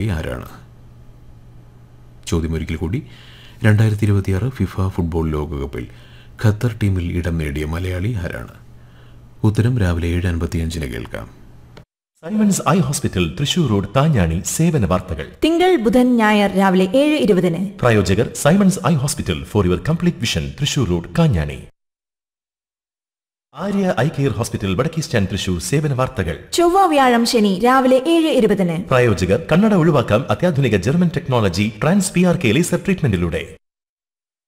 ആരാണ് ചോദ്യമൊരിക്കൽ കൂടി രണ്ടായിരത്തി ഇരുപത്തിയാറ് ഫിഫ ഫുട്ബോൾ ലോകകപ്പിൽ ഖത്തർ ടീമിൽ ഇടം നേടിയ മലയാളി ആരാണ് ഉത്തരം രാവിലെ ഏഴ് അൻപത്തിയഞ്ചിന് കേൾക്കാം Simons eye hospital Thrissur road Thanjani സേവന വാർത്തകൾ തിങ്കൾ ബുധൻ ഞായർ രാവിലെ ഏഴ് ഇരുപതിന് പ്രായോജകർ Simons eye hospital for your complete vision Thrissur road Kanjani Arya eye care hospital വടക്കേ സ്റ്റാൻഡ് തൃശൂർ സേവന വാർത്തകൾ ചൊവ്വ വ്യാഴം ശനി രാവിലെ ഏഴ് ഇരുപതിന് പ്രായോജകർ കണ്ണട ഒഴിവാക്കാം അത്യാധുനിക German technology trans P R K laser ട്രീറ്റ്മെന്റിലൂടെ